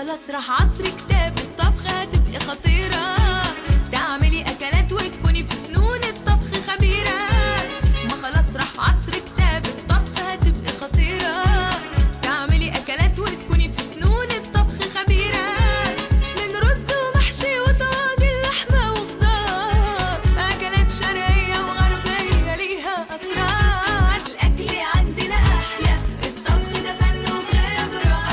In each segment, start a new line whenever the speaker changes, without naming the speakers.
خلاص راح عصر كتاب الطبخ هتبقي خطيرة تعملي أكلات وتكوني في فنون الطبخ خبيرة ما خلاص راح عصر كتاب الطبخ هتبقي خطيرة تعملي أكلات وتكوني في فنون الطبخ خبيرة من رز ومحشي وطاجن لحمة وخضار أكلات شرقية وغربية ليها أسرار الأكل عندنا أحلى الطبخ ده فن وخبرة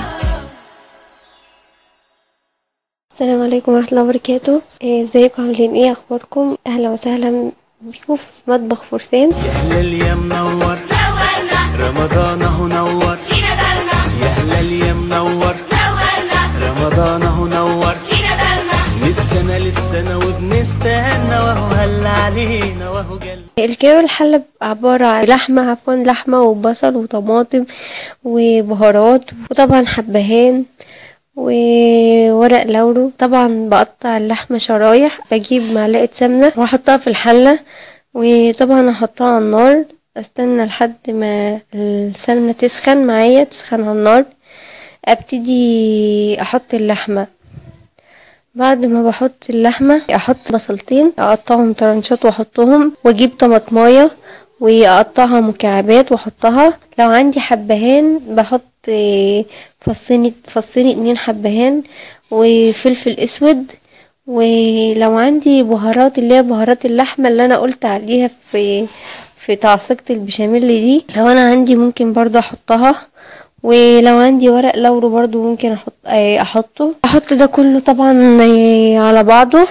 السلام عليكم ورحمة الله وبركاته إيه، ازيكم عاملين ايه اخباركم اهلا وسهلا بيكم في مطبخ فرسان
يا هلال يا منور رمضان اهو نور يا هلال يا منور رمضان اهو نور من السنة للسنة وبنستنى وهو هل علينا وهو جل
الكباب الحلة بيبقى عبارة عن لحمة عفوا لحمة وبصل وطماطم وبهارات وطبعا حبهان وورق لورو طبعا بقطع اللحمة شرايح بجيب معلقة سمنة واحطها في الحلة وطبعا احطها على النار استنى لحد ما السمنة تسخن معايا تسخن على النار ابتدي احط اللحمة بعد ما بحط اللحمة احط بصلتين اقطعهم طرنشات واحطهم واجيب طماطمايه واقطعها مكعبات واحطها لو عندي حبهان بحط إيه، فصين فصين اتنين حبهان وفلفل اسود ولو عندي بهارات اللي هي بهارات اللحمة اللي انا قلت عليها في في تعصيقة البشاميل دي لو انا عندي ممكن برضه احطها ولو عندي ورق لورو برضو ممكن احط آه، احطه احط ده كله طبعا آه، على بعضه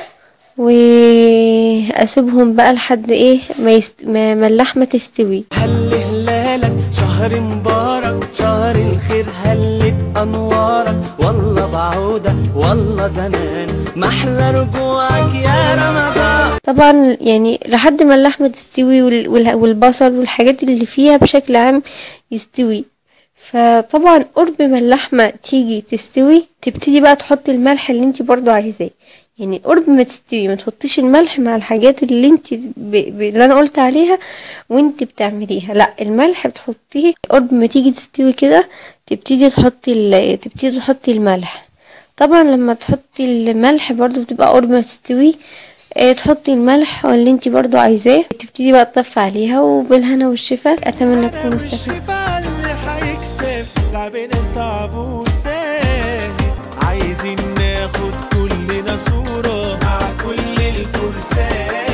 واسيبهم بقى لحد ايه ما, يست... ما ما اللحمه تستوي
هل هلالك شهر مبارك شهر الخير هلت انوارك والله بعودة والله زمان محلى رجوعك يا رمضان
طبعا يعني لحد ما اللحمه تستوي وال... وال- والبصل والحاجات اللي فيها بشكل عام يستوي فطبعا قرب ما اللحمه تيجي تستوي تبتدي بقى تحطي الملح اللي انت برضو عايزاه يعني قرب ما تستوي ما تحطيش الملح مع الحاجات اللي انت ب... ب... اللي انا قلت عليها وانت بتعمليها لا الملح بتحطيه قرب ما تيجي تستوي كده تبتدي تحطي ال... تبتدي تحطي الملح طبعا لما تحطي الملح برضو بتبقى قرب ما تستوي اه تحطي الملح واللي انت برضو عايزاه تبتدي بقى تطفي عليها وبالهنا والشفا اتمنى تكونوا استفدتوا
الشفاء اللي هيكسف لعبنا صعب وسهل عايزين ناخد كلنا صورة مع كل الفرسان